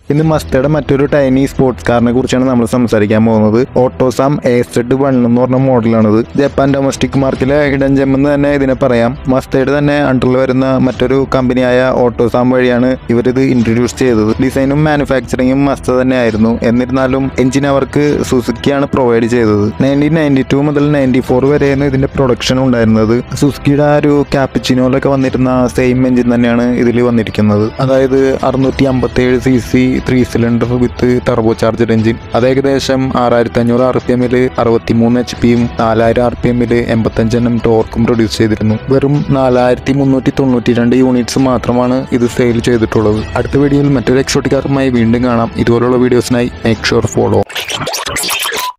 ഇന്ന് മസ്തയുടെ മറ്റൊരു tiny sports കാറിനെ കുറിച്ചാണ് നമ്മൾ സംസാരിക്കാൻ പോകുന്നത് ഓട്ടോസാം എ സെഡ് വൺ എന്ന് പറഞ്ഞ മോഡലാണിത് ജപ്പാൻ ഡൊമസ്റ്റിക് മാർക്കിലെ ഇടൻ ജെം എന്ന് തന്നെ ഇതിനെ പറയാം മസ്തയുടെ തന്നെ അണ്ടറിൽ വരുന്ന മറ്റൊരു കമ്പനിയായ ഓട്ടോസാം വഴിയാണ് ഇവരിത് ഇൻട്രൊഡ്യൂസ് ചെയ്തത് ഡിസൈനും മാനുഫാക്ചറിങ്ങും മസ്ത തന്നെയായിരുന്നു എന്നിരുന്നാലും എഞ്ചിൻ അവർക്ക് സുസുക്കിയാണ് പ്രൊവൈഡ് ചെയ്തത് നയൻറ്റീൻ നയൻറ്റി ടു മുതൽ നയൻറ്റി ഫോർ വരെയായിരുന്നു ഇതിന്റെ പ്രൊഡക്ഷൻ ഉണ്ടായിരുന്നത് സുസുക്കിയുടെ ആ ഒരു ക്യാപ്പിച്ചിനോയിലൊക്കെ വന്നിരുന്ന സെയിം എഞ്ചിൻ തന്നെയാണ് ഇതിൽ വന്നിരിക്കുന്നത് അതായത് അറുന്നൂറ്റി അമ്പത്തി ഏഴ് C C three cylinder with turbo charger engine അത് ഏകദേശം ആറായിരത്തി അഞ്ഞൂറ് ആർ പി എമ്മിൽ അറുപത്തി മൂന്ന് എച്ച് പിയും നാലായിരം ആർ പി എമ്മിൽ എൺപത്തഞ്ചെണ്ണം ടോർക്കും പ്രൊഡ്യൂസ് ചെയ്തിരുന്നു വെറും നാലായിരത്തി മുന്നൂറ്റി തൊണ്ണൂറ്റി രണ്ട് യൂണിറ്റ്സ് മാത്രമാണ് ഇത് സെയിൽ ചെയ്തിട്ടുള്ളത് അടുത്ത വീഡിയോയിൽ മറ്റൊരു എക്സോട്ടിക്കാറുമായി വീണ്ടും കാണാം ഇതുപോലുള്ള വീഡിയോസിനായി മേക്ക് ഷുവർ ഫോളോ